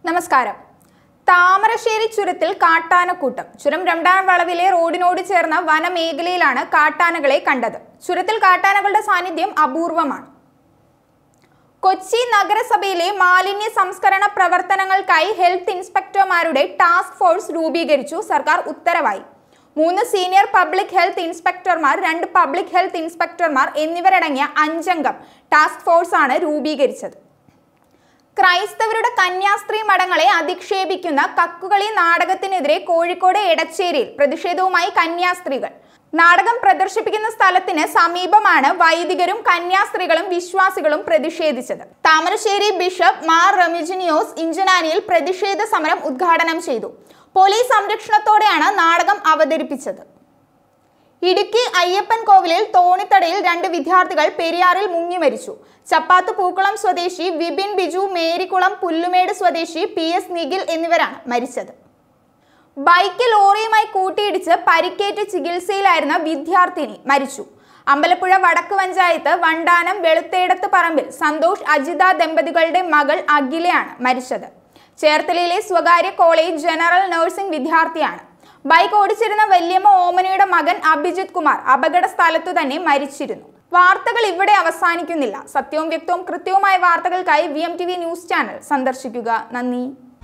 നമസ്കാരം താമരശ്ശേരി ചുരത്തിൽ കാട്ടാനക്കൂട്ടം ചുരം രണ്ടാം വളവിലെ റോഡിനോട് ചേർന്ന വനമേഖലയിലാണ് കാട്ടാനകളെ കണ്ടത് ചുരത്തിൽ കാട്ടാനകളുടെ സാന്നിധ്യം അപൂർവമാണ് കൊച്ചി നഗരസഭയിലെ മാലിന്യ സംസ്കരണ പ്രവർത്തനങ്ങൾക്കായി ഹെൽത്ത് ഇൻസ്പെക്ടർമാരുടെ ടാസ്ക് ഫോഴ്സ് രൂപീകരിച്ചു സർക്കാർ ഉത്തരവായി മൂന്ന് സീനിയർ പബ്ലിക് ഹെൽത്ത് ഇൻസ്പെക്ടർമാർ രണ്ട് പബ്ലിക് ഹെൽത്ത് ഇൻസ്പെക്ടർമാർ എന്നിവരടങ്ങിയ അഞ്ചംഗം ടാസ്ക് ഫോഴ്സാണ് രൂപീകരിച്ചത് ക്രൈസ്തവരുടെ കന്യാസ്ത്രീ മഠങ്ങളെ അധിക്ഷേപിക്കുന്ന കക്കുകളി നാടകത്തിനെതിരെ കോഴിക്കോട് എടച്ചേരിയിൽ പ്രതിഷേധവുമായി കന്യാസ്ത്രീകൾ നാടകം പ്രദർശിപ്പിക്കുന്ന സ്ഥലത്തിന് സമീപമാണ് വൈദികരും കന്യാസ്ത്രീകളും വിശ്വാസികളും പ്രതിഷേധിച്ചത് താമരശ്ശേരി ബിഷപ്പ് മാർ റെമിജിനിയോസ് ഇഞ്ചനാനിയിൽ പ്രതിഷേധ സമരം ഉദ്ഘാടനം ചെയ്തു പോലീസ് സംരക്ഷണത്തോടെയാണ് നാടകം അവതരിപ്പിച്ചത് ഇടുക്കി അയ്യപ്പൻ കോവിലിൽ തോണിത്തടയിൽ രണ്ട് വിദ്യാർത്ഥികൾ പെരിയാറിൽ മുങ്ങി മരിച്ചു ചപ്പാത്ത് പൂക്കുളം സ്വദേശി വിപിൻ ബിജു മേരിക്കുളം പുല്ലുമേട് സ്വദേശി പി എസ് നിഖിൽ എന്നിവരാണ് മരിച്ചത് ബൈക്ക് ലോറിയുമായി കൂട്ടിയിടിച്ച് പരിക്കേറ്റ് ചികിത്സയിലായിരുന്ന വിദ്യാർത്ഥിനി മരിച്ചു അമ്പലപ്പുഴ വടക്ക് പഞ്ചായത്ത് വണ്ടാനം വെളുത്തേടത്ത് പറമ്പിൽ സന്തോഷ് അജിത ദമ്പതികളുടെ മകൾ അഖിലയാണ് മരിച്ചത് ചേർത്തലയിലെ സ്വകാര്യ കോളേജ് ജനറൽ നഴ്സിംഗ് വിദ്യാർത്ഥിയാണ് ബൈക്ക് ഓടിച്ചിരുന്ന വല്യമ്മ ഓമനയുടെ മകൻ അഭിജിത് കുമാർ അപകട സ്ഥലത്തു തന്നെ മരിച്ചിരുന്നു വാർത്തകൾ ഇവിടെ അവസാനിക്കുന്നില്ല സത്യവും വ്യക്തവും കൃത്യവുമായ വാർത്തകൾക്കായി V M T V news channel സന്ദർശിക്കുക നന്ദി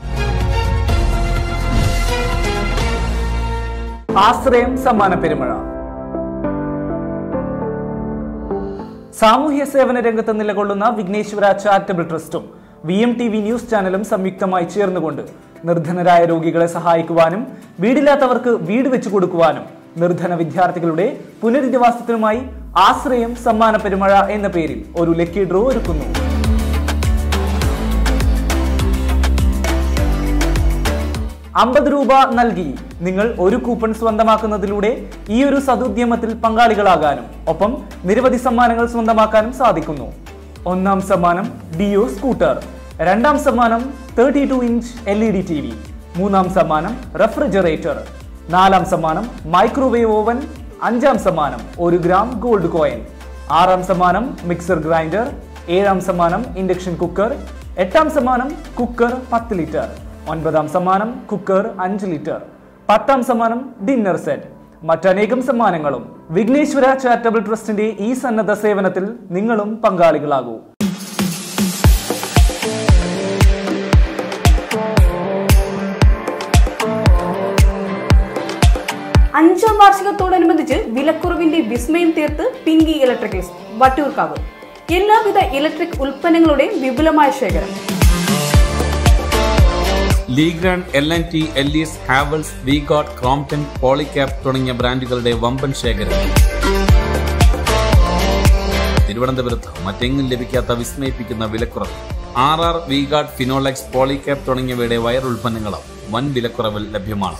ആശ്രയം സമ്മാന പെരുമഴ സാമൂഹ്യ സേവന രംഗത്ത് നിലകൊള്ളുന്ന വിഘ്നേശ്വര ചാരിറ്റബിൾ ട്രസ്റ്റും V M T V news ചാനലും സംയുക്തമായി ചേർന്നുകൊണ്ട് നിർധനരായ രോഗികളെ സഹായിക്കുവാനും വീടില്ലാത്തവർക്ക് വീട് വെച്ചു കൊടുക്കുവാനും നിർധന വിദ്യാർത്ഥികളുടെ പുനരധിവാസത്തിനുമായി ആശ്രയം സമ്മാന പെരുമഴ എന്ന പേരിൽ ഒരു ലക്കി ഡ്രോ ഒരുക്കുന്നു അമ്പത് രൂപ നൽകി നിങ്ങൾ ഒരു കൂപ്പൺ സ്വന്തമാക്കുന്നതിലൂടെ ഈ ഒരു സതുദ്യമത്തിൽ പങ്കാളികളാകാനും ഒപ്പം നിരവധി സമ്മാനങ്ങൾ സ്വന്തമാക്കാനും സാധിക്കുന്നു ഒന്നാം സമ്മാനം ഡിയോ സ്കൂട്ടർ രണ്ടാം സമ്മാനം thirty two inch L E D T V മൂന്നാം സമ്മാനം റെഫ്രിജറേറ്റർ നാലാം സമ്മാനം മൈക്രോവേവ് ഓവൻ അഞ്ചാം സമ്മാനം ഒരു ഗ്രാം ഗോൾഡ് കോയിൻ ആറാം സമ്മാനം മിക്സർ ഗ്രൈൻഡർ ഏഴാം സമ്മാനം ഇൻഡക്ഷൻ കുക്കർ എട്ടാം സമ്മാനം കുക്കർ പത്ത് ലിറ്റർ ഒൻപതാം സമ്മാനം കുക്കർ അഞ്ച് ലിറ്റർ പത്താം സമ്മാനം ഡിന്നർ സെറ്റ് മറ്റനേകം സമ്മാനങ്ങളും വിഘ്നേശ്വര ചാരിറ്റബിൾ ട്രസ്റ്റിന്റെ ഈ സന്നദ്ധ സേവനത്തിൽ നിങ്ങളും പങ്കാളികളാകൂ അഞ്ചാം വാർഷികത്തോടനുബന്ധിച്ച് വിലക്കുറവിന്റെ വിസ്മയം തീർത്ത് പിങ്കി ഇലക്ട്രിക്കൽസ് വട്ടിയൂർക്കാവ് എല്ലാവിധ ഇലക്ട്രിക് ഉൽപ്പന്നങ്ങളുടെയും വിപുലമായ ശേഖരം ലീഗ്രാൻഡ് എൽ എൻ ടി എല്ലീസ് ഹാവൽസ് വിഗോട്ട് ക്രോംപ്ടൺ പോളിക്യാപ് തുടങ്ങിയ ബ്രാൻഡുകളുടെ വമ്പൻ ശേഖരം തിരുവനന്തപുരത്ത് മറ്റെങ്ങും ലഭിക്കാത്ത വിസ്മയിപ്പിക്കുന്ന വിലക്കുറവ് R R V Guard Finolex Polycab തുടങ്ങിയവയുടെ വയർ ഉൽപ്പന്നങ്ങളും വൻ വിലക്കുറവിൽ ലഭ്യമാണ്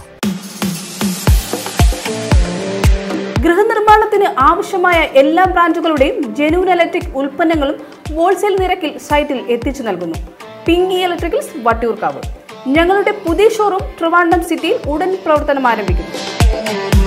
ഗൃഹനിർമ്മാണത്തിന് ആവശ്യമായ എല്ലാ ബ്രാൻഡുകളുടെയും ജെനുവൻ ഇലക്ട്രിക് ഉൽപ്പന്നങ്ങളും ഹോൾസെയിൽ നിരക്കിൽ സൈറ്റിൽ എത്തിച്ചു നൽകുന്നു പിങ്കി ഇലക്ട്രിക്കൽസ് വട്ടിയൂർക്കാവ് ഞങ്ങളുടെ പുതിയ ഷോറൂം ട്രിവാൻഡം സിറ്റിയിൽ ഉടൻ പ്രവർത്തനം ആരംഭിക്കുന്നു